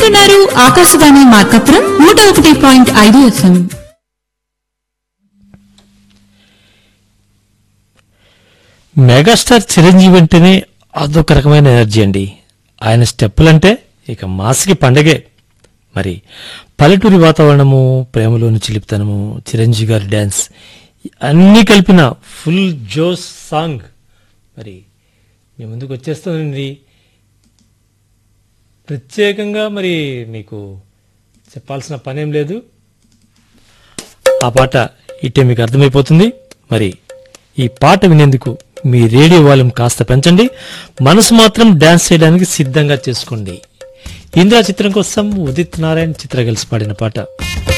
వింటున్నారు ఆకాశవాణి మార్కపురం నూట ఒకటి పాయింట్ ఐదు ఎఫ్ఎం మెగాస్టార్ చిరంజీవి అంటేనే అదొక రకమైన ఎనర్జీ అండి ఆయన స్టెప్పులంటే ఇక మాస్కి పండగే మరి పల్లెటూరి వాతావరణము ప్రేమలోని చిలిపితనము చిరంజీవి గారి డ్యాన్స్ అన్నీ కలిపిన ఫుల్ జోస్ సాంగ్ మరి మీ ముందుకు వచ్చేస్తుంది ప్రత్యేకంగా మరి మీకు చెప్పాల్సిన పనేం లేదు ఆ పాట ఇట్టే మీకు అర్థమైపోతుంది మరి ఈ పాట వినేందుకు మీ రేడియో వాల్యూమ్ కాస్త పెంచండి మనసు మాత్రం డాన్స్ చేయడానికి సిద్ధంగా చేసుకోండి ఇందిరా చిత్రం కోసం ఉదిత్ నారాయణ్ చిత్ర కలిసి పాడిన పాట